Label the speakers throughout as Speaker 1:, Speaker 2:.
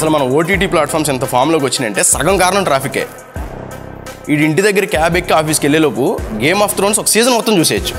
Speaker 1: అసలు మన OTT platforms ఎంత ఫామ్లోకి వచ్చినాయంటే సగం కారణం ట్రాఫికే ఈ ఇంటి దగ్గర క్యాబ్ ఎక్కి ఆఫీస్కి వెళ్ళేలోపు గేమ్ ఆఫ్ థ్రోన్స్ ఒక సీజన్ మొత్తం చూసేయచ్చు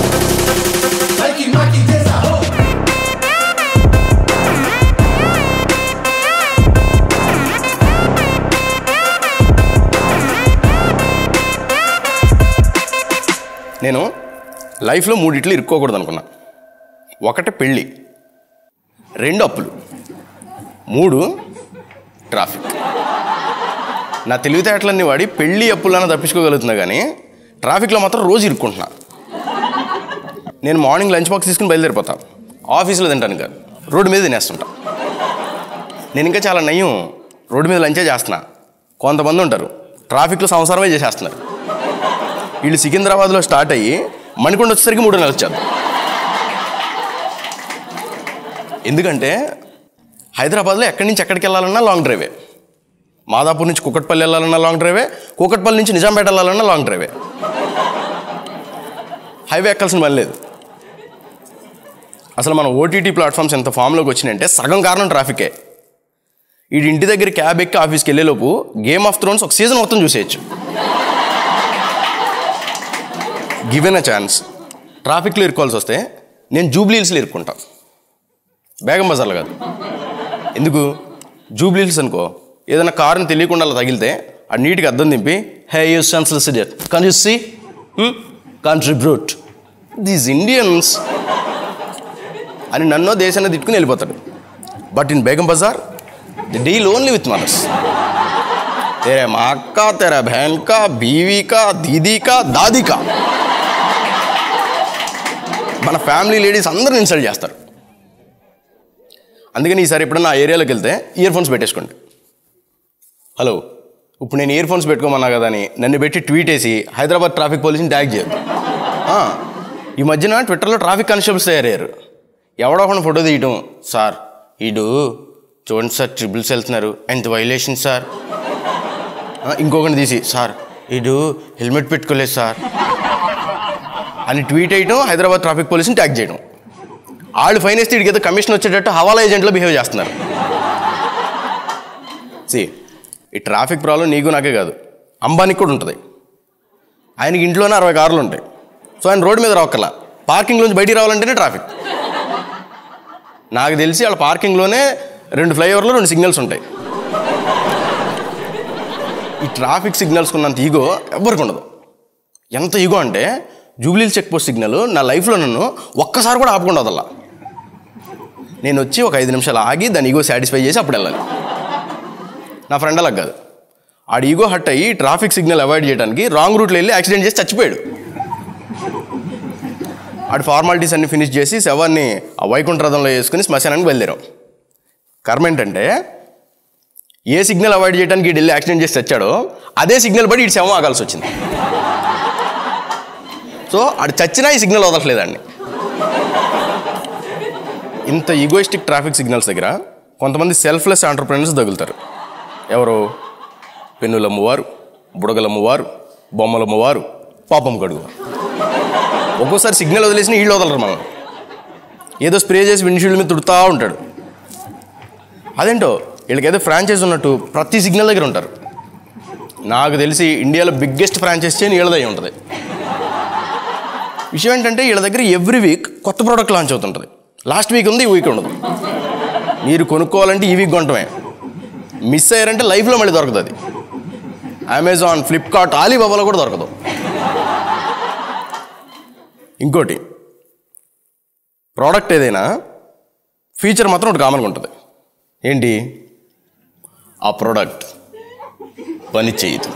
Speaker 1: నేను లైఫ్లో మూడిట్లు ఇరుక్కోకూడదు అనుకున్నా ఒకటి పెళ్ళి రెండు అప్పులు మూడు ట్రాఫిక్ నా తెలివితేటలన్నీ వాడి పెళ్ళి అప్పులన్నా తప్పించుకోగలుగుతున్నా కానీ ట్రాఫిక్లో మాత్రం రోజు ఇరుక్కుంటున్నా నేను మార్నింగ్ లంచ్ బాక్స్ తీసుకుని బయలుదేరిపోతా ఆఫీస్లో తింటాను కాదు రోడ్డు మీద తినేస్తుంటా నేను ఇంకా చాలా నయ్యం రోడ్డు మీద లంచే చేస్తున్నా కొంతమంది ఉంటారు ట్రాఫిక్లో సంవత్సరమే చేసేస్తున్నారు వీళ్ళు సికింద్రాబాద్లో స్టార్ట్ అయ్యి మణికొండ వచ్చేసరికి మూడు నెలలు వచ్చారు ఎందుకంటే హైదరాబాద్లో ఎక్కడి నుంచి ఎక్కడికి వెళ్ళాలన్నా లాంగ్ డ్రైవే మాదాపూర్ నుంచి కుకట్పల్లి వెళ్ళాలన్నా లాంగ్ డ్రైవే కుకట్పల్లి నుంచి నిజాంపేట వెళ్ళాలన్నా లాంగ్ డ్రైవే హైవే ఎక్కాల్సిన పని లేదు అసలు మన ఓటీటీ ప్లాట్ఫామ్స్ ఎంత ఫామ్లోకి వచ్చినాయంటే సగం కారణం ట్రాఫికే ఈ ఇంటి దగ్గర క్యాబ్ ఎక్కి ఆఫీస్కి వెళ్ళేలోపు గేమ్ ఆఫ్ థ్రోన్స్ ఒక సీజన్ మొత్తం చూసేయచ్చు గివెన్ అ ఛాన్స్ ట్రాఫిక్లో ఇరుక్కోవాల్సి వస్తే నేను జూబ్లీ హిల్స్లో ఇరుక్కుంటా బేగం బజార్లో కాదు ఎందుకు జూబ్లీ హిల్స్ అనుకో ఏదైనా కారుని తెలియకుండా అలా తగిలితే ఆ నీటికి అద్దం దింపి hey you senseless idiot can you see contribute these Indians అని నన్నో దేశాన్ని తిట్టుకుని వెళ్ళిపోతాడు but in Begum Bazaar the deal only with mothers तेरे माँ का तेरा बहन का बीवी का दीदी का दादी का మన ఫ్యామిలీ లేడీస్ అందరూ ఇన్సల్ట్ చేస్తారు అందుకని ఈసారి ఎప్పుడన్నా ఆ ఏరియాలోకి వెళ్తే ఇయర్ ఫోన్స్ పెట్టేసుకోండి హలో ఇప్పుడు నేను ఇయర్ ఫోన్స్ పెట్టుకోమన్నా కదా అని నన్ను పెట్టి ట్వీట్ వేసి హైదరాబాద్ ట్రాఫిక్ పోలీసుని ట్యాగ్ చేయదు ఆ, ఈ మధ్యన ట్విట్టర్లో ట్రాఫిక్ కానిస్టేబుల్స్ తయారయ్యారు ఎవడో ఒకటి ఫోటో తీయటం సార్ ఈడు చూడండి సార్ ట్రిబుల్స్ వెళ్తున్నారు ఎంత వైలేషన్ సార్ ఆ, ఇంకొకరిని తీసి సార్ ఇడు హెల్మెట్ పెట్టుకోలేదు సార్ అని ట్వీట్ చేయడం హైదరాబాద్ ట్రాఫిక్ పోలీసుని ట్యాగ్ చేయడం వాళ్ళు ఫైన్ వేస్తే వీడికి ఏదో కమిషన్ వచ్చేటట్టు హవాలా ఏజెంట్లో బిహేవ్ చేస్తున్నారు సి ఈ ట్రాఫిక్ ప్రాబ్లం నీకు నాకే కాదు అంబానీకి కూడా ఉంటుంది ఆయనకి ఇంట్లోనే అరవై కార్లు ఉంటాయి సో ఆయన రోడ్డు మీద రావక్కల పార్కింగ్లోంచి బయటికి రావాలంటేనే ట్రాఫిక్ నాకు తెలిసి వాళ్ళ పార్కింగ్లోనే రెండు ఫ్లైఓవర్లో రెండు సిగ్నల్స్ ఉంటాయి ఈ ట్రాఫిక్ సిగ్నల్స్ ఉన్నంత ఈగో ఎవ్వరికి ఉండదు ఎంత ఈగో అంటే జూబ్లీల్ చెక్ పోస్ట్ సిగ్నల్ నా లైఫ్లో నన్ను ఒక్కసారి కూడా ఆపకుండా వదల్లా నేను వచ్చి ఒక ఐదు నిమిషాలు ఆగి దాని ఈగో సాటిస్ఫై చేసి అప్పుడు వెళ్ళాలి నా ఫ్రెండ్ అలా కాదు ఆడు ఈగో హట్ అయ్యి ట్రాఫిక్ సిగ్నల్ అవాయిడ్ చేయడానికి రాంగ్ రూట్లో వెళ్ళి యాక్సిడెంట్ చేసి చచ్చిపోయాడు ఆడు ఫార్మాలిటీస్ అన్ని ఫినిష్ చేసి శవాన్ని ఆ వైకుంఠ రథంలో వేసుకుని శ్మశానానికి బయలుదేరాం కర్మ ఏంటంటే ఏ సిగ్నల్ అవాయిడ్ చేయడానికి వీడు వెళ్ళి యాక్సిడెంట్ చేసి చచ్చాడో అదే సిగ్నల్ బట్టి ఇటు శవం ఆగాల్సి వచ్చింది సో ఆడు చచ్చినా ఈ సిగ్నల్ వదలట్లేదండి ఇంత ఈగోయిస్టిక్ ట్రాఫిక్ సిగ్నల్స్ దగ్గర కొంతమంది సెల్ఫ్లెస్ ఆంటర్ప్రినర్స్ తగులుతారు ఎవరు పెన్నులమ్మవారు బుడగలమ్మవారు బొమ్మలమ్మవారు పాపం కడుగు ఒక్కోసారి సిగ్నల్ వదిలేసిన వీళ్ళు వదలరు మనం ఏదో స్ప్రే చేసి విండ్షీల్డ్ మీద తుడుతూ ఉంటాడు అదేంటో వీళ్ళకి ఏదో ఫ్రాంచైజ్ ఉన్నట్టు ప్రతి సిగ్నల్ దగ్గర ఉంటారు నాకు తెలిసి ఇండియాలో బిగ్గెస్ట్ ఫ్రాంచైజ్ చైన్ వీళ్ళదై ఉంటుంది విషయం ఏంటంటే వీళ్ళ దగ్గర ఎవ్రీ వీక్ కొత్త ప్రోడక్ట్ లాంచ్ అవుతుంటుంది లాస్ట్ వీక్ ఉంది ఈ వీక్ ఉండదు మీరు కొనుక్కోవాలంటే ఈ వీక్ కొనటమే మిస్ అయ్యారంటే లైఫ్లో మళ్ళీ దొరకదు అది అమెజాన్ ఫ్లిప్కార్ట్ ఆలీబాబాలో కూడా దొరకదు ఇంకోటి ప్రోడక్ట్ ఏదైనా ఫీచర్ మాత్రం ఒకటి కామన్గా ఉంటుంది ఏంటి ఆ ప్రోడక్ట్ పని చేయదు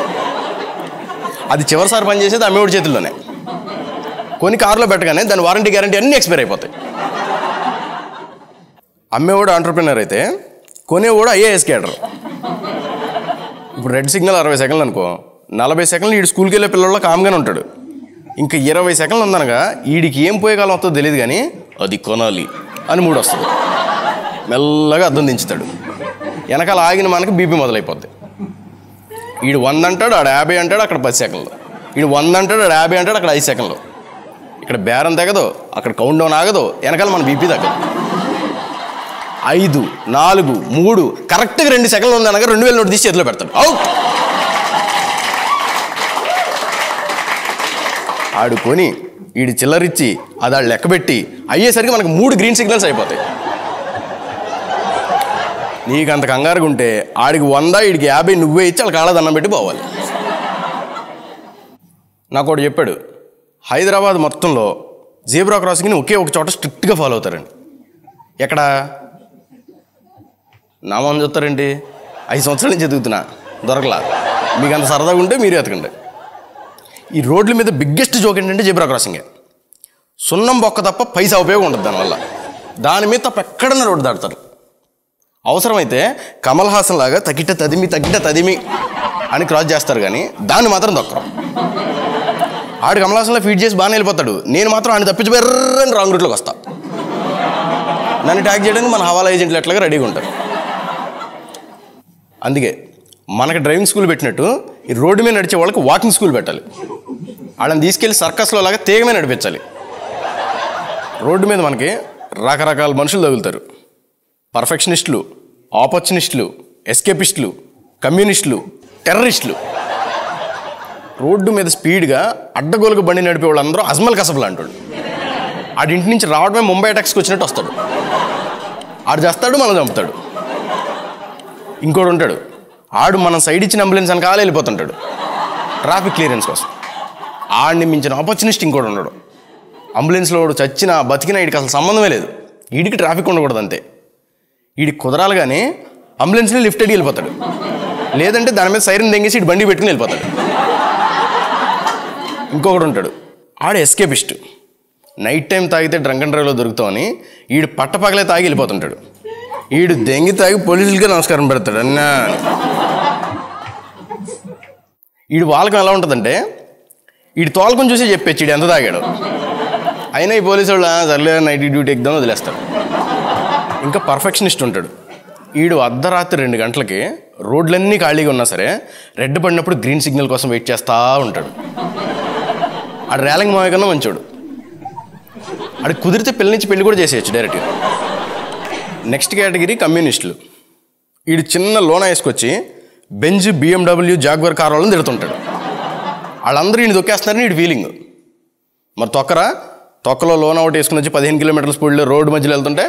Speaker 1: అది చివరిసారి పని చేసేది అమ్మేవాడి చేతుల్లోనే కొన్ని కారులో పెట్టగానే దాని వారంటీ గ్యారంటీ అన్నీ ఎక్స్పైర్ అయిపోతాయి అమ్మేవాడు ఆంటర్ప్రినర్ అయితే కొనేవాడు ఐఏఎస్ క్యాడర్ ఇప్పుడు రెడ్ సిగ్నల్ అరవై సెకండ్లు అనుకో నలభై సెకండ్లు వీడు స్కూల్కి వెళ్ళే పిల్లల్లో కామ్గానే ఉంటాడు ఇంకా ఇరవై సెకండ్లు ఉందనగా వీడికి ఏం పోయే కాలం వస్తుందో తెలియదు కానీ అది కొనాలి అని మూడు వస్తుంది మెల్లగా అద్దం దించుతాడు వెనకాల ఆగిన మనకి బీపీ మొదలైపోద్ది వీడు వంద అంటాడు ఆడ యాభై అంటాడు అక్కడ పది సెకండ్లు వీడు వంద అంటాడు ఆడ యాభై అంటాడు అక్కడ ఐదు సెకండ్లు ఇక్కడ బేరం తెగదు అక్కడ కౌంట్ డౌన్ ఆగదు వెనకాల మన బీపీ తగ్గదు ఐదు నాలుగు మూడు కరెక్ట్గా రెండు సెకండ్లు ఉంది అనగా రెండు వేల నోటు తీసి చేతిలో పెడతాడు అవుట్ ఆడుకొని ఈడు చిల్లరిచ్చి అది ఆడు లెక్కబెట్టి అయ్యేసరికి మనకు మూడు గ్రీన్ సిగ్నల్స్ అయిపోతాయి నీకు అంత కంగారుగా ఉంటే ఆడికి వంద ఈడికి యాభై నువ్వే ఇచ్చి వాళ్ళ కాళ్ళ దండం పెట్టి పోవాలి నాకు ఒకటి చెప్పాడు హైదరాబాద్ మొత్తంలో జీబ్రా క్రాసింగ్ని ఒకే ఒక చోట స్ట్రిక్ట్గా ఫాలో అవుతారండి ఎక్కడ నామం చూస్తారండి ఐదు సంవత్సరాల నుంచి ఎదుగుతున్నా దొరకలా మీకు అంత సరదాగా ఉంటే మీరు ఎతకండి ఈ రోడ్ల మీద బిగ్గెస్ట్ జోక్ ఏంటంటే జీబ్రా క్రాసింగే సున్నం బొక్క తప్ప పైసా ఉపయోగం ఉండదు దానివల్ల దాని మీద తప్ప ఎక్కడన్నా రోడ్డు దాడతారు అవసరమైతే కమల్ హాసన్ లాగా తగిట తదిమి తగిట తదిమి అని క్రాస్ చేస్తారు కానీ దాన్ని మాత్రం దొక్కరు ఆడు కమల్ హాసన్లో ఫీడ్ చేసి బాగానే వెళ్ళిపోతాడు నేను మాత్రం ఆయన తప్పించి బెర్రని రాంగ్ రూట్లోకి వస్తా నన్ను ట్యాగ్ చేయడానికి మన హవాలా ఏజెంట్లు ఎట్లాగా రెడీగా ఉంటారు అందుకే మనకి డ్రైవింగ్ స్కూల్ పెట్టినట్టు ఈ రోడ్డు మీద నడిచే వాళ్ళకి వాకింగ్ స్కూల్ పెట్టాలి వాళ్ళని తీసుకెళ్ళి సర్కస్లో లాగా తీగమే నడిపించాలి రోడ్డు మీద మనకి రకరకాల మనుషులు తగులుతారు పర్ఫెక్షనిస్టులు ఆపర్చునిస్టులు ఎస్కేపిస్టులు కమ్యూనిస్టులు టెర్రరిస్టులు రోడ్డు మీద స్పీడ్గా అడ్డగోలుగా బండి నడిపే వాళ్ళందరూ అజ్మల్ కసబ్ లాంటి వాళ్ళు ఆడి ఇంటి నుంచి రావడమే ముంబై అటాక్స్కి వచ్చినట్టు వస్తాడు ఆడు చేస్తాడు మనం చంపుతాడు ఇంకోడు ఉంటాడు ఆడు మనం సైడ్ ఇచ్చిన అంబులెన్స్ వెనకాల వెళ్ళిపోతుంటాడు ట్రాఫిక్ క్లియరెన్స్ కోసం ఆడిని మించిన ఆపర్చునిస్ట్ ఇంకోటి ఉండడు అంబులెన్స్లో వాడు చచ్చినా బతికినా వీడికి అసలు సంబంధమే లేదు వీడికి ట్రాఫిక్ ఉండకూడదు అంతే వీడికి కుదరాలి కానీ అంబులెన్స్ని లిఫ్ట్ అడిగి వెళ్ళిపోతాడు లేదంటే దాని మీద సైరన్ దెంగేసి ఇటు బండి పెట్టుకుని వెళ్ళిపోతాడు ఇంకొకడు ఉంటాడు ఆడు ఎస్కేపిస్ట్ నైట్ టైం తాగితే డ్రంక్ అండ్ డ్రైవ్లో దొరుకుతామని ఈడు పట్టపగలే తాగి వెళ్ళిపోతుంటాడు ఈడు దెంగి తాగి పోలీసులకే నమస్కారం పెడతాడు అన్నా అని. ఈడు వాళ్ళకం ఎలా ఉంటుందంటే ఈడు తోలకం చూసి చెప్పేచ్చు ఈడు ఎంత తాగాడు అయినా ఈ పోలీసు వాళ్ళు "ఆ, సర్లే నైట్ డ్యూటీ ఎగ్దాం వదిలేస్తారు ఇంకా పర్ఫెక్షనిస్ట్ ఉంటాడు ఈడు అర్ధరాత్రి రెండు గంటలకి రోడ్లన్నీ ఖాళీగా ఉన్నా సరే రెడ్ పడినప్పుడు గ్రీన్ సిగ్నల్ కోసం వెయిట్ చేస్తూ ఉంటాడు ఆడు రేలంగ్ మావయ్య కన్నా మంచోడు ఆడు కుదిరితే పెళ్లి నుంచి పెళ్లి కూడా చేసేయచ్చు డైరెక్ట్గా నెక్స్ట్ కేటగిరీ కమ్యూనిస్టులు వీడు చిన్న లోన వేసుకొచ్చి బెంజ్ బిఎండబ్ల్యూ జాగ్వర్ కార్ వాళ్ళని తిడుతుంటాడు వాళ్ళందరూ ఈయన దొక్కేస్తున్నారని వీడి ఫీలింగ్ మరి తొక్కరా తొక్కలో లోన్ అవుట్ వేసుకుని వచ్చి పదిహేను కిలోమీటర్ల స్పీడ్లో రోడ్డు మధ్యలో వెళ్తుంటే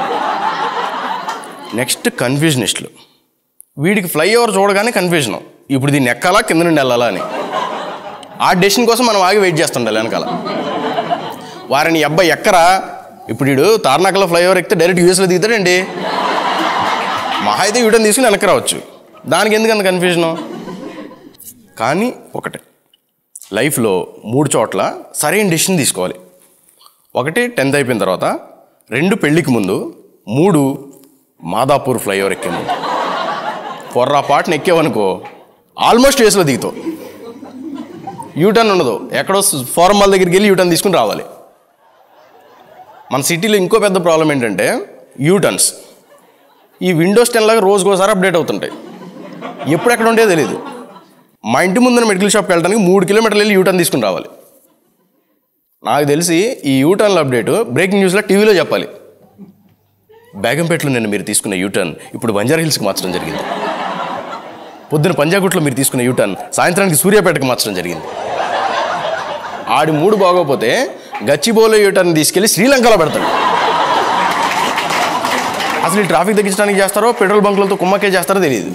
Speaker 1: నెక్స్ట్ కన్ఫ్యూజనిస్టులు వీడికి ఫ్లైఓవర్ చూడగానే కన్ఫ్యూజన్ ఇప్పుడు దీన్ని ఎక్కాలా కింద నుండి వెళ్ళాలా అని ఆ డెసిషన్ కోసం మనం ఆగి వెయిట్ చేస్తుండాలి వెనకాల వారిని ఈ అబ్బాయి ఎక్కరా ఇప్పుడు వీడు తార్నాకలో ఫ్లైఓవర్ ఎక్కితే డైరెక్ట్ యూఎస్లో దిగుతాడండి మహా అయితే వీడిని తీసుకుని వెనక్కి రావచ్చు దానికి ఎందుకు అంత కన్ఫ్యూజను కానీ ఒకటే లైఫ్లో మూడు చోట్ల సరైన డెసిషన్ తీసుకోవాలి ఒకటి టెన్త్ అయిపోయిన తర్వాత రెండు పెళ్ళికి ముందు మూడు మాదాపూర్ ఫ్లైఓవర్ ఎక్కే ముందు పొర్రాపాటున ఎక్కావనుకో ఆల్మోస్ట్ యూఎస్లో దిగుతావు యూటర్న్ ఉండదు ఎక్కడో ఫారం మాల్ దగ్గరికి వెళ్ళి యూటర్న్ తీసుకుని రావాలి మన సిటీలో ఇంకో పెద్ద ప్రాబ్లం ఏంటంటే యూటర్న్స్ ఈ విండోస్ టెన్ లాగా రోజుకోసారి అప్డేట్ అవుతుంటాయి ఎప్పుడు ఎక్కడ ఉంటే తెలియదు మా ఇంటి ముందున మెడికల్ షాప్కి వెళ్ళడానికి మూడు కిలోమీటర్లు వెళ్ళి యూటర్న్ తీసుకుని రావాలి నాకు తెలిసి ఈ యూటర్న్ల అప్డేట్ బ్రేకింగ్ న్యూస్లో టీవీలో చెప్పాలి బేగంపేటలో నేను మీరు తీసుకున్న యూటర్న్ ఇప్పుడు బంజారా హిల్స్కి మార్చడం జరిగింది పొద్దున పంజాగుట్లో మీరు తీసుకున్న యూటర్న్ సాయంత్రానికి సూర్యాపేటకు మార్చడం జరిగింది ఆడి మూడు బాగోపోతే గచ్చిబోలో యూటర్న్ తీసుకెళ్ళి శ్రీలంకలో పెడతాడు అసలు ఈ ట్రాఫిక్ తగ్గించడానికి చేస్తారో పెట్రోల్ బంకులతో కుమ్మకే చేస్తారో తెలియదు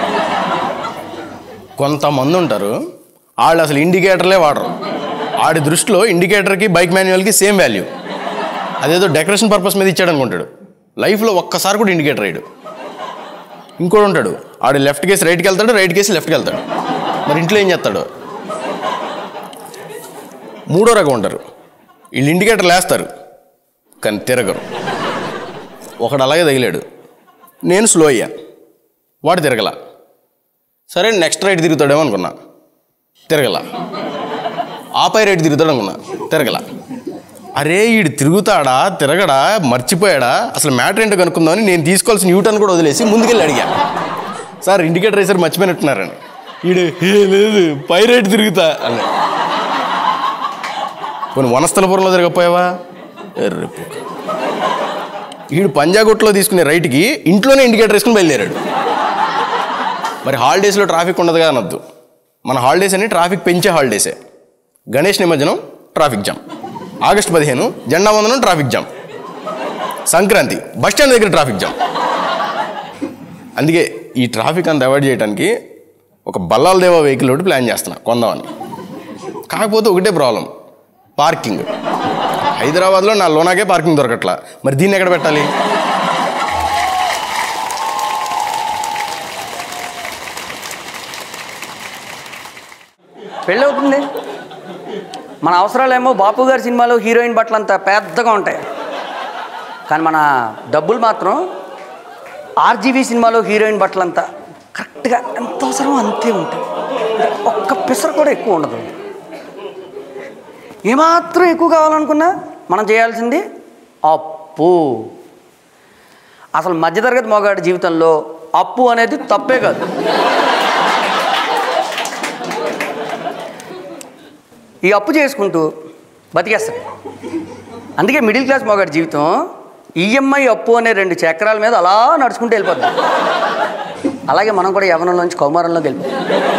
Speaker 1: కొంతమంది ఉంటారు వాళ్ళు అసలు ఇండికేటర్లే వాడరు ఆడి దృష్టిలో ఇండికేటర్కి బైక్ మాన్యువల్కి సేమ్ వాల్యూ అదేదో డెకరేషన్ పర్పస్ మీద ఇచ్చాడు అనుకుంటాడు లైఫ్లో ఒక్కసారి కూడా ఇండికేటర్ వేయడు ఇంకోటి ఉంటాడు ఆడు లెఫ్ట్ కేసి రైట్కి వెళ్తాడు రైట్ కేసి లెఫ్ట్కి వెళ్తాడు మరి ఇంట్లో ఏం చేస్తాడు మూడో రకం ఉంటారు వీళ్ళు ఇండికేటర్లు వేస్తారు కానీ తిరగరు ఒకడు అలాగే తగిలాడు నేను స్లో అయ్యా వాడు తిరగల సరే నెక్స్ట్ రైట్ తిరుగుతాడేమో అనుకున్నా తిరగల ఆపై రైట్ తిరుగుతాడు అనుకున్నా తిరగల అరే ఈడు తిరుగుతాడా తిరగడా మర్చిపోయాడా అసలు మ్యాటర్ ఏంటో కనుక్కుందామని నేను తీసుకోవాల్సిన యూటర్న్ కూడా వదిలేసి ముందుకెళ్ళి అడిగా సార్ ఇండికేటర్ వేసారు మర్చిపోయినట్టున్నారని ఈడు "ఏ, లేదు పై రైట్ తిరుగుతా అన్నాడు కొన్ని వనస్థలపురంలో తిరగపోయావా ఎర్రి పుక్క. వీడు పంజాగుట్లో తీసుకునే రైట్కి ఇంట్లోనే ఇండికేటర్ వేసుకుని బయలుదేరాడు మరి హాలిడేస్లో ట్రాఫిక్ ఉండదుగా అనొద్దు మన హాలిడేస్ అని ట్రాఫిక్ పెంచే హాలిడేసే గణేష్ నిమజ్జనం ట్రాఫిక్ జామ్ ఆగస్టు పదిహేను జెండా వందనం traffic jam Sankranti bus stand దగ్గర ట్రాఫిక్ జామ్ అందుకే ఈ ట్రాఫిక్ అంతా అవాయిడ్ చేయడానికి ఒక బల్లాల దేవ వెహికల్ ఒకటి ప్లాన్ చేస్తున్నా కొందామని కాకపోతే ఒకటే ప్రాబ్లం పార్కింగ్ హైదరాబాద్లో నా లోనాకే పార్కింగ్ దొరకట్లా మరి దీన్ని ఎక్కడ పెట్టాలి
Speaker 2: పెళ్ళి అవుతుంది మన అవసరాలేమో బాపు గారి సినిమాలో హీరోయిన్ బట్టలు అంత పెద్దగా ఉంటాయి కానీ మన డబ్బులు మాత్రం ఆర్జీవీ సినిమాలో హీరోయిన్ బట్టలు అంతా కరెక్ట్గా ఎంత అవసరమో అంతే ఉంటాయి ఒక్క పిసర కూడా ఎక్కువ ఉండదు ఏమాత్రం ఎక్కువ కావాలనుకున్నా మనం చేయాల్సింది అప్పు అసలు మధ్యతరగతి మగాడి జీవితంలో అప్పు అనేది తప్పే కాదు ఈ అప్పు చేసుకుంటూ బతికేస్తాడు అందుకే మిడిల్ క్లాస్ మగాడి జీవితం ఈఎంఐ అప్పు అనే రెండు చక్రాల మీద అలా నడుచుకుంటూ వెళ్ళిపోద్ది అలాగే మనం కూడా యవనంలోంచి కౌమారంలోకి వెళ్ళిపోతాం